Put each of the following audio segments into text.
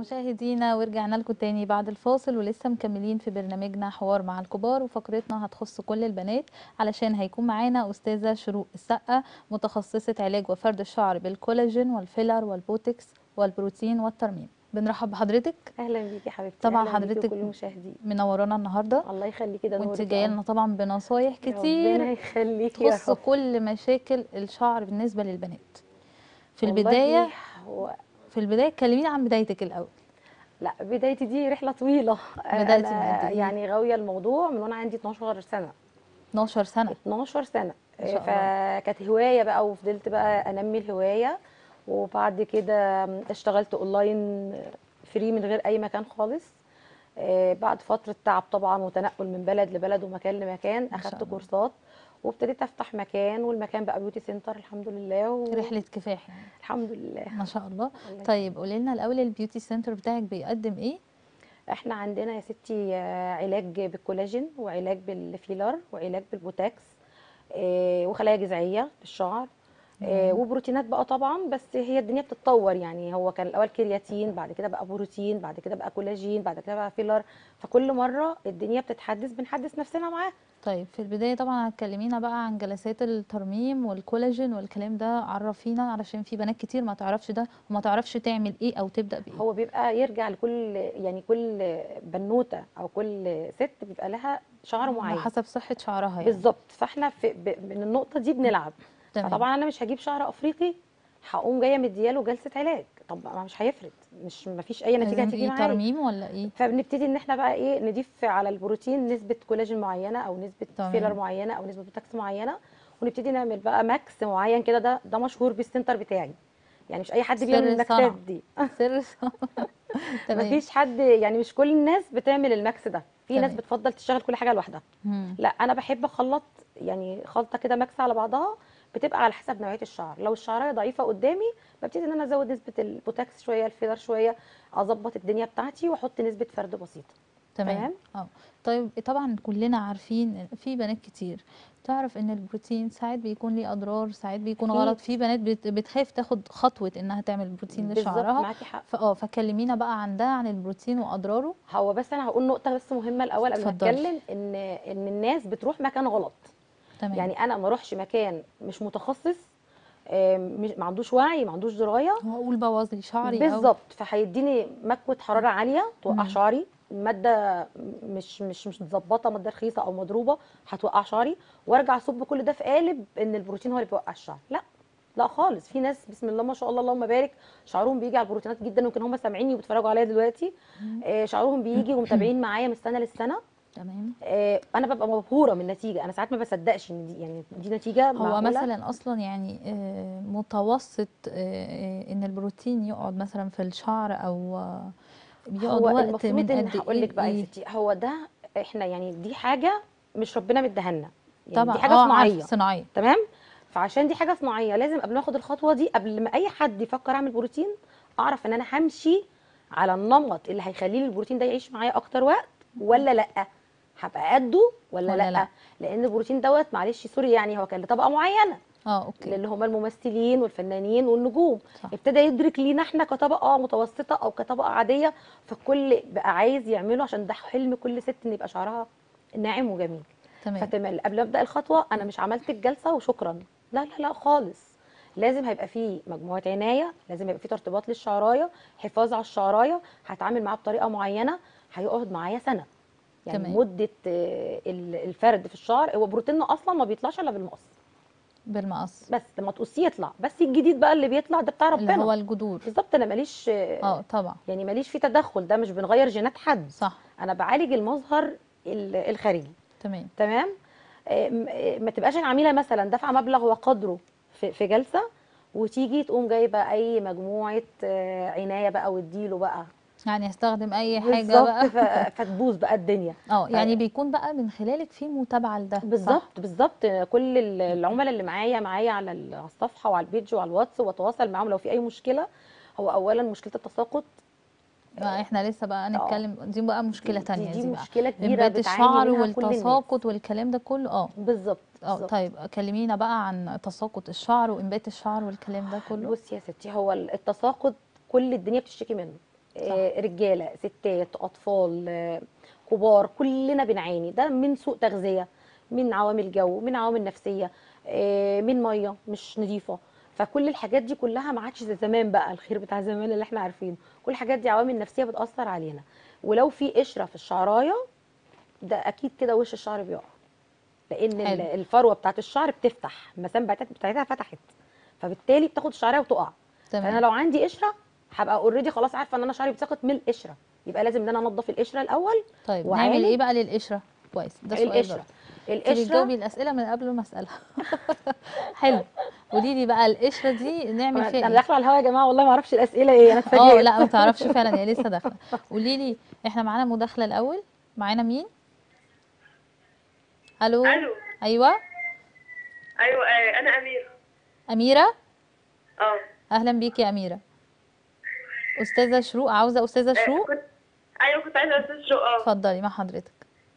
مشاهدينا ورجعنا لكم تاني بعد الفاصل ولسه مكملين في برنامجنا حوار مع الكبار وفقرتنا هتخص كل البنات علشان هيكون معانا أستاذة شروق السقا متخصصة علاج وفرد الشعر بالكولاجين والفيلر والبوتكس والبروتين والترميم بنرحب بحضرتك اهلا بيكي يا حبيبتي طبعا أهلاً بيكي حضرتك وكل المشاهدين منورانا النهارده الله يخليكي ده وانت نورك جايه يا لنا طبعا بنصايح رب. ربنا كتير يخليكي يا تخص رب كل مشاكل الشعر بالنسبه للبنات في والله البدايه هو في البدايه كلميني عن بدايتك الاول لا بدايتي دي رحله طويله بدايتي من انا قد إيه؟ يعني غاويه الموضوع من وانا عندي 12 سنه 12 سنه 12 سنه ما شاء الله. فكانت هوايه بقى وفضلت بقى انمي الهوايه وبعد كده اشتغلت اونلاين فري من غير اي مكان خالص آه، بعد فتره تعب طبعا وتنقل من بلد لبلد ومكان لمكان ما شاء اخدت الله. كورسات وابتديت افتح مكان والمكان بقى بيوتي سنتر الحمد لله و... رحله كفاح يعني الحمد لله ما شاء الله الله طيب قولي لنا الاول البيوتي سنتر بتاعك بيقدم ايه احنا عندنا يا ستي آه، علاج بالكولاجين وعلاج بالفيلر وعلاج بالبوتاكس آه، وخلايا جذعيه للشعر آه، وبروتينات بقى طبعا بس هي الدنيا بتتطور يعني هو كان الاول كرياتين بعد كده بقى بروتين بعد كده بقى كولاجين بعد كده بقى فيلر فكل مره الدنيا بتتحدث بنحدث نفسنا معاه طيب في البدايه طبعا هتكلمينا بقى عن جلسات الترميم والكولاجين والكلام ده عرفينا علشان في بنات كتير ما تعرفش ده وما تعرفش تعمل ايه او تبدا بايه هو بيبقى يرجع لكل يعني كل بنوته او كل ست بيبقى لها شعر على معين حسب صحه شعرها يعني بالظبط فاحنا في ب- من النقطه دي بنلعب تمام. فطبعا انا مش هجيب شعر افريقي هقوم جايه مدياله جلسه علاج طب ما مش هيفرق مش ما فيش اي نتيجه لازم هتيجي ايه معايا ترميم ولا ايه فبنبتدي ان احنا بقى ايه نضيف على البروتين نسبه كولاجين معينه او نسبه تمام. فيلر معينه او نسبه بوتاكس معينه ونبتدي نعمل بقى ماكس معين كده ده ده مشهور بالسنتر بتاعي يعني مش اي حد سر بيعمل الصنعة. الماكسات دي سر تمام مفيش حد يعني مش كل الناس بتعمل الماكس ده في ناس تمام. بتفضل تشتغل كل حاجه لوحدها مم. لا انا بحب اخلط يعني خلطه كده ماكس على بعضها بتبقى على حسب نوعيه الشعر لو الشعرايه ضعيفه قدامي ببتدي ان انا ازود نسبه البوتاكس شويه الفيلر شويه اظبط الدنيا بتاعتي واحط نسبه فرد بسيطه تمام تمام؟ اه طيب طبعا كلنا عارفين إن في بنات كتير تعرف ان البروتين ساعات بيكون ليه اضرار ساعات بيكون أكيد. غلط في بنات بت- بتخاف تاخد خطوه انها تعمل بروتين بالظبط لشعرها معاكي حق فاه فكلمينا بقى عن ده عن البروتين واضراره هو بس انا هقول نقطه بس مهمه الاول قبل ما اتفضلي. اتكلم ان ان الناس بتروح مكان غلط تمام يعني انا ما اروحش مكان مش متخصص آم، مش ما عندوش وعي ما عندوش درايه هو اقول بوظ لي شعري أو- بالظبط فهيديني مكوه حراره عاليه توقع مم. شعري ماده مش مش مش متظبطه ماده رخيصه او مضروبه هتوقع شعري وارجع اصب كل ده في قالب ان البروتين هو اللي بيوقع الشعر لا لا خالص في ناس بسم الله ما شاء الله اللهم بارك شعرهم بيجي على البروتينات جدا يمكن هم سامعيني وبيتفرجوا عليا دلوقتي آه، شعرهم بيجي ومتابعين معايا من سنه للسنه تمام آه، انا ببقى مبهوره من النتيجه انا ساعات ما بصدقش ان دي يعني دي نتيجه هو معقولة. مثلا اصلا يعني آه، متوسط آه، آه، ان البروتين يقعد مثلا في الشعر او آه، بيقعد هو وقت المفروض من ان قد هقول لك بقى يا ايه ستي هو ده احنا يعني دي حاجه مش ربنا مديها لنا يعني طبعا دي حاجه اه صناعيه عارفة، صناعيه تمام فعشان دي حاجه صناعيه لازم قبل ما اخد الخطوه دي قبل ما اي حد يفكر اعمل بروتين اعرف ان انا همشي على النمط اللي هيخلي لي البروتين ده يعيش معايا اكتر وقت ولا لا هبقى قده ولا, ولا لا. لأ. لان البروتين دوت معلش سوري يعني هو كان لطبقه معينه اه اوكي اللي هم الممثلين والفنانين والنجوم صح. ابتدى يدرك لينا احنا كطبقه متوسطه او كطبقه عاديه فالكل بقى عايز يعمله عشان ده حلم كل ست ان يبقى شعرها ناعم وجميل تمام فتمام قبل ما ابدا الخطوه انا مش عملت الجلسه وشكرا لا لا لا خالص لازم هيبقى فيه مجموعه عنايه لازم هيبقى فيه ترطيبات للشعرايه حفاظ على الشعرايه هتعامل معاه بطريقه معينه هيقعد معايا سنه يعني تمام. مده آه، ال- الفرد في الشعر هو بروتينه اصلا ما بيطلعش الا بالمقص بالمقص بس لما تقصيه يطلع بس الجديد بقى اللي بيطلع ده بتاع اللي ربنا هو الجذور بالظبط انا ماليش اه طبعا يعني ماليش في تدخل ده مش بنغير جينات حد صح انا بعالج المظهر ال- الخارجي تمام تمام آه، م- آه، ما تبقاش العميله مثلا دافعه مبلغ وقدره في في جلسه وتيجي تقوم جايبه اي مجموعه آه، عنايه بقى واديله بقى يعني استخدم اي حاجه بالظبط بقى ف- فتبوظ بقى الدنيا اه يعني بيكون بقى من خلالك في متابعه لده صح؟ بالظبط بالظبط كل ال- العملاء اللي معايا معايا على ال- على الصفحه وعلى البيج وعلى الواتس واتواصل معاهم لو في اي مشكله هو اولا مشكله التساقط بقى احنا لسه بقى نتكلم دي بقى مشكله دي- تانية دي دي بقى مشكله كبيره انبات بتعاني الشعر منها كل الناس والتساقط والكلام ده كله اه بالظبط اه بالظبط. طيب كلمينا بقى عن تساقط الشعر وانبات الشعر والكلام ده كله بصي يا ستي هو التساقط كل الدنيا بتشتكي منه آه، رجاله ستات اطفال آه، كبار كلنا بنعاني ده من سوء تغذيه من عوامل جو من عوامل نفسيه آه، من ميه مش نظيفه فكل الحاجات دي كلها ما عادش زي زمان بقى الخير بتاع زمان اللي احنا عارفينه كل الحاجات دي عوامل نفسيه بتاثر علينا ولو في قشره في الشعرايه ده اكيد كده وش الشعر بيقع لان ال- حلو. الفروه بتاعت الشعر بتفتح المسام بتاعتها بتاعتها فتحت فبالتالي بتاخد الشعريه وتقع فانا تمام لو عندي قشره هبقى اوريدي خلاص عارفه ان انا شعري بيتساقط من القشره يبقى لازم ان انا انضف القشره الاول طيب وعالج نعمل ايه بقى للقشره كويس ده سؤال القشره برضه انت القشره بتجاوبي الاسئله من قبل ما اسالها حلو قولي لي بقى القشره دي نعمل انا فيها أنا ايه داخله على الهوا يا جماعه والله ما اعرفش الاسئله ايه انا اه اتفاجئت لا ما تعرفش فعلا هي لسه داخله قولي لي احنا معانا مداخله الاول معانا مين الو الو ايوه ايوه آه، انا اميره اميره اه اهلا بيكي يا اميره استاذه شروق عاوزه استاذه آه، شروق كنت ايوه كنت عايزه استاذ شو اه اتفضلي مع حضرتك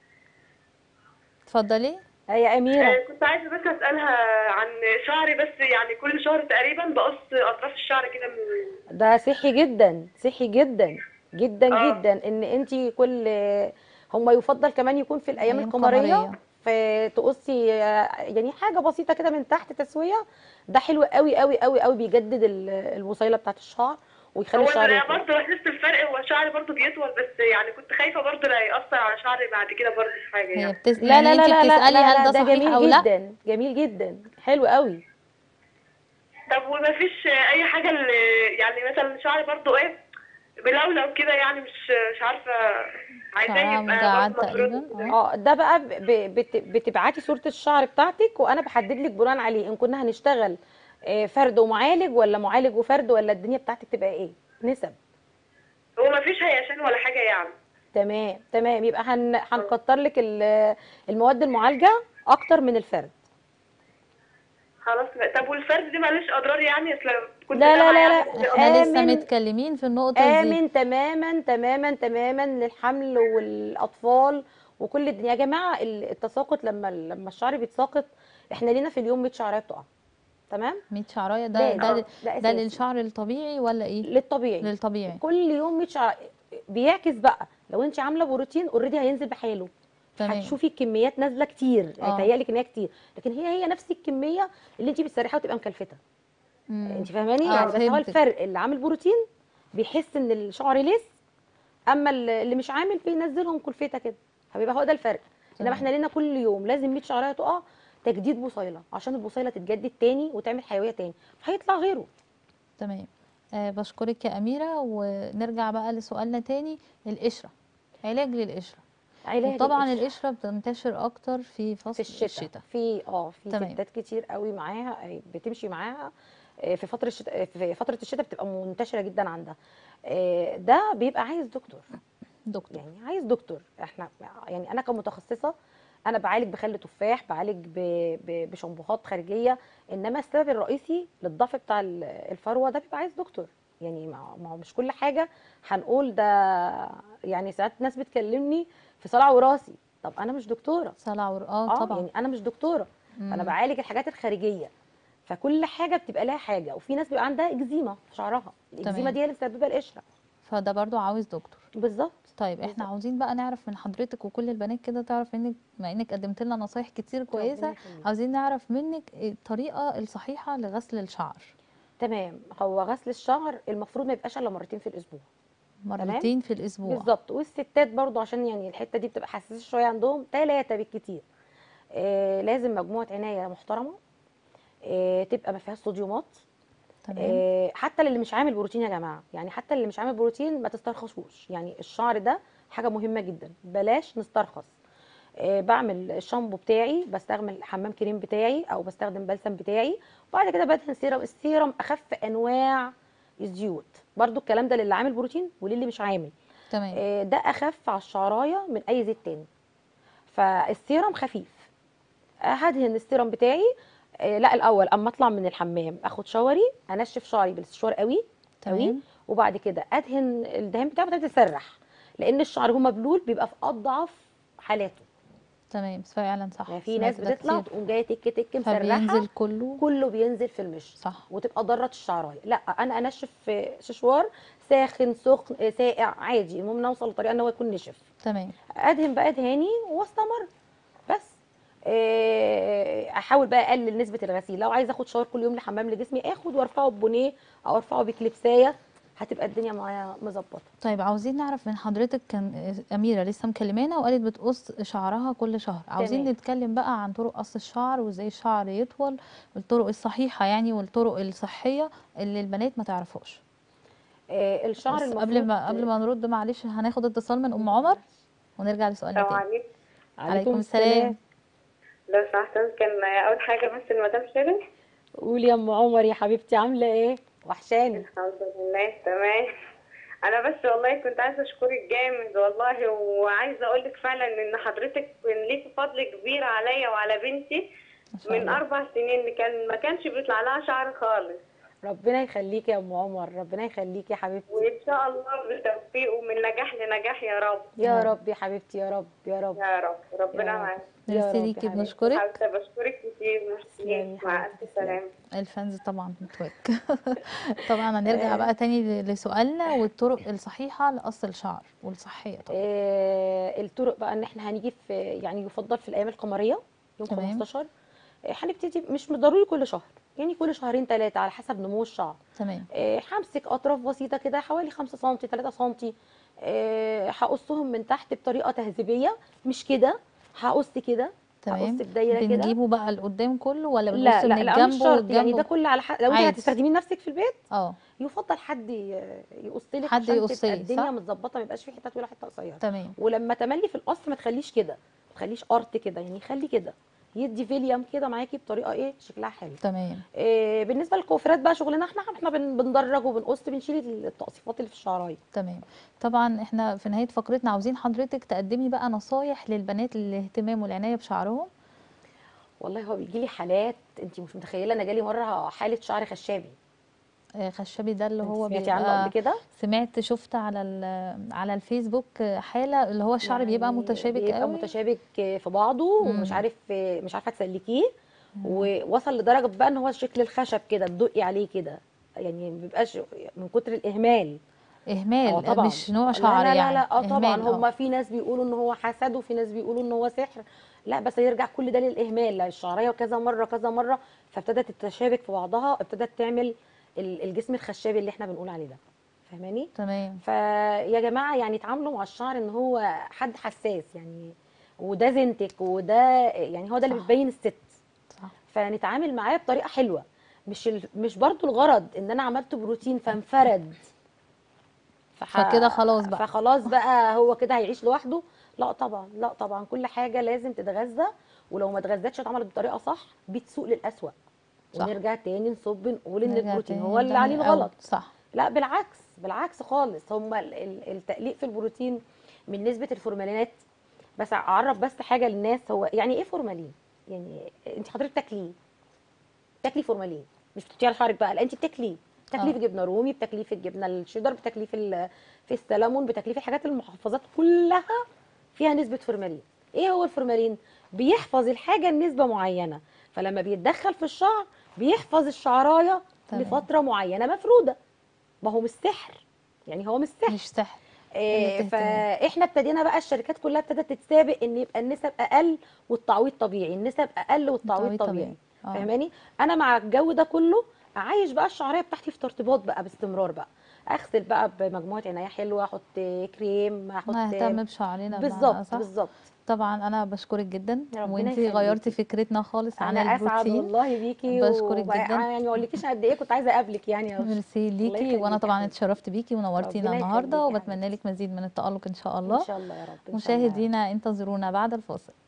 اتفضلي يا اميره آه، كنت عايزه بس اسالها عن شعري بس يعني كل شهر تقريبا بقص اطراف الشعر كده من ده صحي جدا صحي جدا جدا آه. جدا ان انت كل هم يفضل كمان يكون في الايام أيام القمريه قمرية. فتقصي آه، يعني حاجه بسيطه كده من تحت تسويه ده حلو قوي قوي قوي قوي بيجدد ال- البصيله بتاعت الشعر ويخلي هو الشعر انا يطول. برضه لاحظت الفرق هو شعري برضه بيطول بس يعني كنت خايفه برضه لا ياثر على شعري بعد كده برضه في حاجه هي يعني بتس... لا يعني لا لا انت لا لا بتسالي لا هل لا ده صحيح جميل او لا جدا جميل جدا حلو قوي طب وما فيش اي حاجه اللي يعني مثلا شعري برضه ايه ملولو كده يعني مش مش عارفه عايزاه شعرها يبقى مجعد برضه تقريبا مفروض كده. اه اه ده بقى ب- ب- بت- بتبعتي صورة الشعر بتاعتك وانا بحدد لك بناء عليه ان كنا هنشتغل آه، فرد ومعالج ولا معالج وفرد ولا الدنيا بتاعتك تبقى ايه نسب هو ما فيش هيشان ولا حاجه يعني تمام تمام يبقى هن هنكتر لك ال- المواد المعالجة اكتر من الفرد خلاص بقى. طب والفرد دي مالوش اضرار يعني اصل كنت لا لا سامعة لا يعني لا. احنا لسه آمن. متكلمين في النقطه دي امن تماما تماما تماما للحمل والاطفال وكل الدنيا يا جماعة ال- التساقط لما لما الشعر بيتساقط احنا لينا في اليوم 100 شعريه بتقع تمام 100 شعرايه ده لازم. ده ده ده أساسي. للشعر الطبيعي ولا ايه للطبيعي للطبيعي كل يوم 100 شعر بيعكس بقى لو انت عامله بروتين اوريدي هينزل بحاله تمام هتشوفي الكميات نازله كتير آه. هيتهيألك ان هي كتير لكن هي هي نفس الكميه اللي انت بتسرحيها وتبقى مكلفته مم. انت فاهماني آه، يعني بس هو فهمتك. الفرق اللي عامل بروتين بيحس ان الشعر لسه اما اللي اللي مش عامل بينزلهم كلفته كده فبيبقى هو ده الفرق انما تمام. احنا لينا كل يوم لازم 100 شعريه تقع تجديد بصيله عشان البصيله تتجدد تاني وتعمل حيويه تاني فهيطلع غيره تمام آه بشكرك يا أميرة ونرجع بقى لسؤالنا تاني القشرة علاج للقشرة علاج طبعا القشرة. القشرة بتنتشر أكتر في فصل في الشتاء, الشتاء في اه في تمام. ستات كتير قوي معاها آه، بتمشي معاها آه، في فتره الشتاء في فتره الشتاء بتبقى منتشره جدا عندها آه، ده بيبقى عايز دكتور دكتور يعني عايز دكتور احنا يعني انا كمتخصصه انا بعالج بخل تفاح بعالج ب- ب- بشامبوهات خارجيه انما السبب الرئيسي للضعف بتاع ال- الفروه ده بيبقى عايز دكتور يعني ما ما هو مش كل حاجه هنقول ده يعني ساعات ناس بتكلمني في صلع وراثي طب انا مش دكتوره صلع ور... اه اه طبعا يعني انا مش دكتوره انا مم. بعالج الحاجات الخارجيه فكل حاجه بتبقى لها حاجه وفي ناس بيبقى عندها اكزيما في شعرها الاكزيما تمام. دي هي اللي مسببه القشره فده برضو عاوز دكتور بالظبط طيب احنا بالظبط. عاوزين بقى نعرف من حضرتك وكل البنات كده تعرف انك بما انك قدمت لنا نصايح كتير كويسة يخليك. عاوزين نعرف منك الطريقة الصحيحة لغسل الشعر تمام هو غسل الشعر المفروض ما يبقاش الا مرتين في الاسبوع مرتين في الأسبوع بالظبط والستات برضو عشان يعني الحته دي بتبقى حساسه شويه عندهم ثلاثه بالكتير آه لازم مجموعه عنايه محترمه آه تبقى ما فيهاش صوديومات تمام آه حتى اللي مش عامل بروتين يا جماعه يعني حتى اللي مش عامل بروتين ما تسترخصوش يعني الشعر ده حاجه مهمه جدا بلاش نسترخص آه بعمل الشامبو بتاعي بستعمل حمام كريم بتاعي او بستخدم بلسم بتاعي وبعد كده بدهن سيرم السيرم اخف انواع الزيوت برضو الكلام ده للي عامل بروتين وللي مش عامل تمام آه، ده اخف على الشعرايه من اي زيت تاني فالسيرم خفيف آه، هدهن السيرم بتاعي آه، لا الاول اما اطلع من الحمام اخد شاوري انشف شعري بالشوار قوي قوي تمام وبعد كده ادهن الدهان بتاعه بتاعته تسرح لان الشعر هو مبلول بيبقى في اضعف حالاته تمام فعلا صح يعني في سمعت ناس ده بتطلع كتير. تقوم جايه تك تك مسرحه فبينزل كله كله بينزل في المش صح وتبقى ضرت الشعرايه لا انا انشف في ششوار ساخن سخن آه، ساقع عادي المهم نوصل لطريقه ان هو يكون نشف تمام ادهن بقى دهاني واستمر بس آه، احاول بقى اقلل نسبه الغسيل لو عايزه اخد شاور كل يوم لحمام لجسمي اخد وارفعه ببونيه او ارفعه بكليبسايه هتبقى الدنيا معايا مظبطه طيب عاوزين نعرف من حضرتك كان أميرة لسه مكلمانا وقالت بتقص شعرها كل شهر عاوزين تمام. نتكلم بقى عن طرق قص الشعر وازاي الشعر يطول والطرق الصحيحة يعني والطرق الصحية اللي البنات ما تعرفوش آه، الشعر بس المفروض قبل ما قبل ما نرد معلش هناخد اتصال من ام عمر ونرجع لسؤالنا السلام تاني عليكم عليكم السلام لو سمحت كان اول حاجه بس المدام شيرين قولي يا ام عمر يا حبيبتي عامله ايه وحشاني الحمد لله تمام انا بس والله كنت عايزه اشكرك جامد والله وعايزه اقول لك فعلا ان حضرتك كان ليكي فضل كبير عليا وعلى بنتي ما شاء من الله اربع سنين كان ما كانش بيطلع لها شعر خالص ربنا يخليكي يا ام عمر ربنا يخليكي يا حبيبتي وان شاء الله بالتوفيق ومن نجاح لنجاح يا رب يا رب يا حبيبتي يا رب يا رب يا رب ربنا يا رب. معاك يا ميرسي رب يا ليكي حبيبتي. بنشكرك حابه بشكرك كتير تسلمي ميرسي مع حبيبتي، الف تسلمي. سلامه الفانز طبعا بتوك طبعا هنرجع بقى تاني ل- لسؤالنا والطرق الصحيحة لقص الشعر والصحية طبعا آه الطرق بقى ان احنا هنيجي في يعني يفضل في الايام القمريه يوم تمام. 15 آه، هنبتدي مش ضروري كل شهر يعني كل شهرين ثلاثه على حسب نمو الشعر تمام آه، همسك اطراف بسيطه كده حوالي 5 سم 3 سم آه، هقصهم من تحت بطريقه تهذيبيه مش كده هقص كده تمام هقص بدايره كده بنجيبه بقى لقدام كله ولا بنقص لا لا من لا مش الجنب شرط يعني والجنب ده كل على حق لو انت عادي. هتستخدميه لنفسك في البيت اه يفضل حد ي- يقص لك حد عشان يقص تبقى لي، الدنيا صح؟ متظبطه ما يبقاش في حتت ولا حته قصيره تمام ولما تملي في القص ما تخليش كده ما تخليش ارت كده يعني خلي كده يدي فيليام كده معاكي بطريقه ايه شكلها حلو تمام إيه بالنسبه للكوافيرات بقى شغلنا احنا احنا بن- بندرج وبنقص بنشيل التقصيفات اللي في الشعرايه تمام طبعا احنا في نهاية فقرتنا عاوزين حضرتك تقدمي بقى نصايح للبنات الاهتمام والعناية بشعرهم والله هو بيجي لي حالات انت مش متخيله انا جالي مره حاله شعر خشابي آه، خشبي ده اللي انت هو سمعتي عنه بيبقى قبل كده سمعت شفت على ال- على الفيسبوك حالة اللي هو الشعر بيبقى يعني متشابك بيبقى قوي متشابك في بعضه ومش مم. عارف مش عارفه تسلكيه ووصل لدرجه بقى ان هو شكل الخشب كده تدقي عليه كده يعني ما بيبقاش من كتر الاهمال اهمال اه طبعا مش نوع لا شعر لا لا يعني لا اه طبعا إهمال، اه. هم في ناس بيقولوا ان هو حسد وفي ناس بيقولوا ان هو سحر لا بس يرجع كل ده للاهمال لا الشعريه كذا مره كذا مره فابتدت تتشابك في بعضها ابتدت تعمل ال- الجسم الخشابي اللي احنا بنقول عليه ده فاهماني تمام فيا جماعه يعني اتعاملوا مع الشعر ان هو حد حساس يعني وده زينتك وده يعني هو ده اللي صح. بتبين الست صح فنتعامل معاه بطريقه حلوه مش ال... مش برضو الغرض ان انا عملت بروتين فانفرد فح- فكده خلاص بقى. فخلاص بقى هو كده هيعيش لوحده لا طبعا لا طبعا كل حاجه لازم تتغذى ولو ما اتغذتش اتعملت بطريقه صح بتسوق للاسوأ صح. ونرجع تاني نصب نقول ان نرجع البروتين تاني هو اللي نعمل عليه الأول. الغلط صح لا بالعكس بالعكس خالص هم ال- ال- التقليق في البروتين من نسبه الفورمالينات بس اعرف بس حاجه للناس هو يعني ايه فورمالين يعني انت حضرتك بتاكليه بتاكلي فورمالين مش بتحطيه على شعرك بقى لا انت بتاكليه بتاكليه آه. في جبنه رومي بتاكليه في الجبنه الشيدر بتاكليه في ال- في السلمون بتاكليه في الحاجات المحفظات كلها فيها نسبه فورمالين ايه هو الفورمالين بيحفظ الحاجه لنسبه معينه فلما بيتدخل في الشعر بيحفظ الشعرايه تمام. لفتره معينه مفروده ما هو مش سحر يعني هو مش سحر مش سهل إيه قلة فاحنا ابتدينا بقى الشركات كلها ابتدت تتسابق ان يبقى النسب اقل والتعويض طبيعي النسب اقل والتعويض التعويض طبيعي طبيعي. آه. فاهماني انا مع الجو ده كله عايش بقى الشعريه بتاعتي في ترطيبات بقى باستمرار بقى اغسل بقى بمجموعه عنايه حلوه احط كريم احط نهتم بشعرنا بمعنى بالظبط أصح. بالظبط طبعا انا بشكرك جدا ربنا وانتي يخليكي. غيرتي فكرتنا خالص عن انا اسعد البروتين والله بيكي بشكرك وبقى- جدا. يعني ما اقولكيش قد ايه كنت عايزه اقابلك يعني يا ميرسي ليكي يخليك وانا يا طبعا حبيبتي. اتشرفت بيكي ونورتينا ربنا النهارده يخليك يا وبتمنى حبيبتي. لك مزيد من التألق ان شاء الله ان شاء الله يا رب إن شاء الله يا رب. مشاهدينا انتظرونا بعد الفاصل